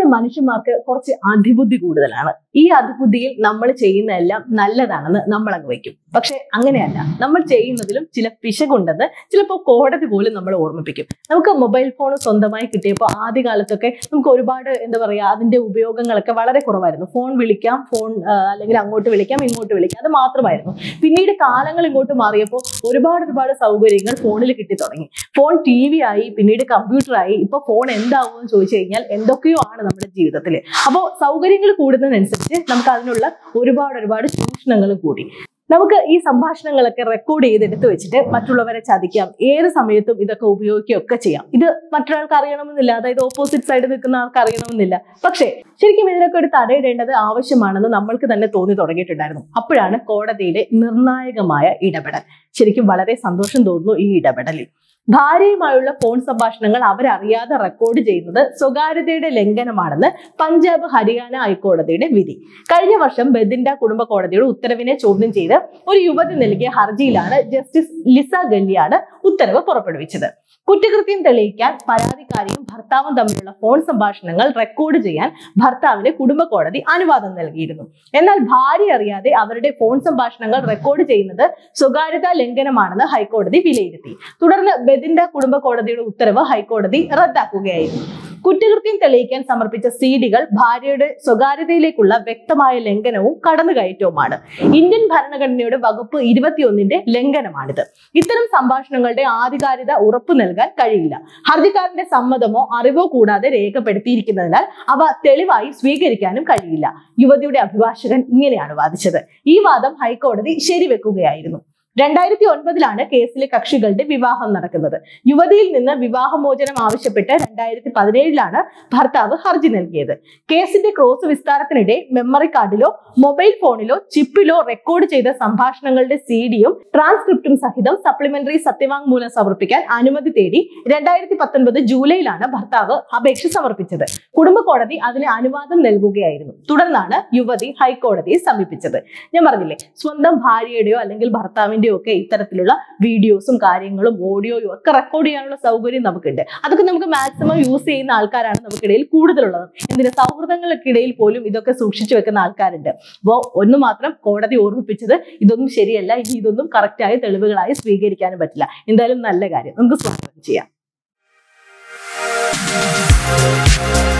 മനുഷ്യന്മാർക്ക് കുറച്ച് അതിബുദ്ധി കൂടുതലാണ് ഈ അതിബുദ്ധിയിൽ നമ്മൾ ചെയ്യുന്ന എല്ലാം നല്ലതാണെന്ന് നമ്മൾ അങ്ങ് വയ്ക്കും പക്ഷെ അങ്ങനെയല്ല നമ്മൾ ചെയ്യുന്നതിലും ചില പിശകുണ്ടെന്ന് ചിലപ്പോൾ കോടതി പോലും നമ്മൾ ഓർമ്മിപ്പിക്കും നമുക്ക് മൊബൈൽ ഫോൺ സ്വന്തമായി കിട്ടിയപ്പോൾ ആദ്യ കാലത്തൊക്കെ നമുക്ക് ഒരുപാട് എന്താ പറയുക അതിന്റെ ഉപയോഗങ്ങളൊക്കെ വളരെ കുറവായിരുന്നു ഫോൺ വിളിക്കാം ഫോൺ ആ, അല്ലെങ്കിൽ അങ്ങോട്ട് വിളിക്കാം ഇങ്ങോട്ട് വിളിക്കാം അത് മാത്രമായിരുന്നു പിന്നീട് കാലങ്ങൾ ഇങ്ങോട്ട് മാറിയപ്പോൾ ഒരുപാട് ഒരുപാട് സൗകര്യങ്ങൾ ഫോണിൽ കിട്ടി തുടങ്ങി ഫോൺ ടി വി ആയി പിന്നീട് കമ്പ്യൂട്ടർ ആയി ഇപ്പൊ ഫോൺ എന്താവും എന്ന് ചോദിച്ചു കഴിഞ്ഞാൽ എന്തൊക്കെയോ ആണ് നമ്മുടെ ജീവിതത്തിൽ അപ്പോൾ സൗകര്യങ്ങൾ കൂടുന്നതിനനുസരിച്ച് നമുക്ക് അതിനുള്ള ഒരുപാട് ഒരുപാട് ചൂഷണങ്ങളും കൂടി നമുക്ക് ഈ സംഭാഷണങ്ങളൊക്കെ റെക്കോർഡ് ചെയ്തെടുത്ത് വെച്ചിട്ട് മറ്റുള്ളവരെ ചതിക്കാം ഏത് സമയത്തും ഇതൊക്കെ ഉപയോഗിക്കുകയൊക്കെ ചെയ്യാം ഇത് മറ്റൊരാൾക്ക് അറിയണമെന്നില്ല അതായത് ഓപ്പോസിറ്റ് സൈഡിൽ നിൽക്കുന്ന ആൾക്ക് അറിയണമെന്നില്ല പക്ഷേ ശരിക്കും ഇതിനൊക്കെ ഒരു തടയിടേണ്ടത് ആവശ്യമാണെന്ന് നമ്മൾക്ക് തന്നെ തോന്നി തുടങ്ങിയിട്ടുണ്ടായിരുന്നു അപ്പോഴാണ് കോടതിയിലെ നിർണായകമായ ഇടപെടൽ ശരിക്കും വളരെ സന്തോഷം തോന്നുന്നു ഈ ഇടപെടലിൽ ഭാര്യയുമായുള്ള ഫോൺ സംഭാഷണങ്ങൾ അവരറിയാതെ റെക്കോർഡ് ചെയ്യുന്നത് സ്വകാര്യതയുടെ ലംഘനമാണെന്ന് പഞ്ചാബ് ഹരിയാന ഹൈക്കോടതിയുടെ വിധി കഴിഞ്ഞ വർഷം ബദിൻഡ കുടുംബ കോടതിയുടെ ഉത്തരവിനെ ചോദ്യം ചെയ്ത് ഒരു യുവതി നൽകിയ ഹർജിയിലാണ് ജസ്റ്റിസ് ലിസ ഗല്ലിയാണ് ഉത്തരവ് പുറപ്പെടുവിച്ചത് കുറ്റകൃത്യം തെളിയിക്കാൻ പരാതിക്കാരിയും ഭർത്താവും തമ്മിലുള്ള ഫോൺ സംഭാഷണങ്ങൾ റെക്കോർഡ് ചെയ്യാൻ ഭർത്താവിന് കുടുംബ കോടതി അനുവാദം നൽകിയിരുന്നു എന്നാൽ ഭാര്യ അറിയാതെ അവരുടെ ഫോൺ സംഭാഷണങ്ങൾ റെക്കോർഡ് ചെയ്യുന്നത് സ്വകാര്യതാ ലംഘനമാണെന്ന് ഹൈക്കോടതി വിലയിരുത്തി തുടർന്ന് ബദിൻഡ കുടുംബ കോടതിയുടെ ഉത്തരവ് ഹൈക്കോടതി റദ്ദാക്കുകയായിരുന്നു കുറ്റകൃത്യം തെളിയിക്കാൻ സമർപ്പിച്ച സീഡികൾ ഭാര്യയുടെ സ്വകാര്യതയിലേക്കുള്ള വ്യക്തമായ ലംഘനവും കടന്നുകയറ്റവുമാണ് ഇന്ത്യൻ ഭരണഘടനയുടെ വകുപ്പ് ഇരുപത്തിയൊന്നിന്റെ ലംഘനമാണിത് ഇത്തരം സംഭാഷണങ്ങളുടെ ആധികാരികത ഉറപ്പു നൽകാൻ കഴിയില്ല ഹർജിക്കാരന്റെ സമ്മതമോ അറിവോ കൂടാതെ രേഖപ്പെടുത്തിയിരിക്കുന്നതിനാൽ അവ തെളിവായി സ്വീകരിക്കാനും കഴിയില്ല യുവതിയുടെ അഭിഭാഷകൻ ഇങ്ങനെയാണ് വാദിച്ചത് ഈ വാദം ഹൈക്കോടതി ശരിവെക്കുകയായിരുന്നു രണ്ടായിരത്തി ഒൻപതിലാണ് കേസിലെ കക്ഷികളുടെ വിവാഹം നടക്കുന്നത് യുവതിയിൽ നിന്ന് വിവാഹമോചനം ആവശ്യപ്പെട്ട് രണ്ടായിരത്തി പതിനേഴിലാണ് ഭർത്താവ് ഹർജി നൽകിയത് കേസിന്റെ ക്രോസ് വിസ്താരത്തിനിടെ മെമ്മറി കാർഡിലോ മൊബൈൽ ഫോണിലോ ചിപ്പിലോ റെക്കോർഡ് ചെയ്ത സംഭാഷണങ്ങളുടെ സിഡിയും ട്രാൻസ്ക്രിപ്റ്റും സഹിതം സപ്ലിമെന്ററി സത്യവാങ്മൂലം സമർപ്പിക്കാൻ അനുമതി തേടി രണ്ടായിരത്തി പത്തൊൻപത് ജൂലൈയിലാണ് ഭർത്താവ് അപേക്ഷ സമർപ്പിച്ചത് കുടുംബ കോടതി അതിന് അനുവാദം നൽകുകയായിരുന്നു തുടർന്നാണ് യുവതി ഹൈക്കോടതിയെ സമീപിച്ചത് ഞാൻ പറഞ്ഞില്ലേ സ്വന്തം ഭാര്യയുടെയോ അല്ലെങ്കിൽ ഭർത്താവിന്റെയോ ഒക്കെ ഇത്തരത്തിലുള്ള വീഡിയോസും കാര്യങ്ങളും ഓഡിയോയും ഒക്കെ റെക്കോർഡ് ചെയ്യാനുള്ള സൗകര്യം നമുക്കുണ്ട് അതൊക്കെ നമുക്ക് മാക്സിമം യൂസ് ചെയ്യുന്ന ആൾക്കാരാണ് നമുക്കിടയിൽ കൂടുതലുള്ളത് എന്തിന് സൗഹൃദങ്ങൾക്കിടയിൽ പോലും ഇതൊക്കെ സൂക്ഷിച്ചു വെക്കുന്ന ആൾക്കാരുണ്ട് അപ്പോൾ ഒന്ന് മാത്രം കോടതി ഓർമ്മിപ്പിച്ചത് ഇതൊന്നും ശരിയല്ല ഇനി ഇതൊന്നും കറക്റ്റായ തെളിവുകളായി സ്വീകരിക്കാനും പറ്റില്ല എന്തായാലും നല്ല കാര്യം നമുക്ക് സ്വാഗതം ചെയ്യാം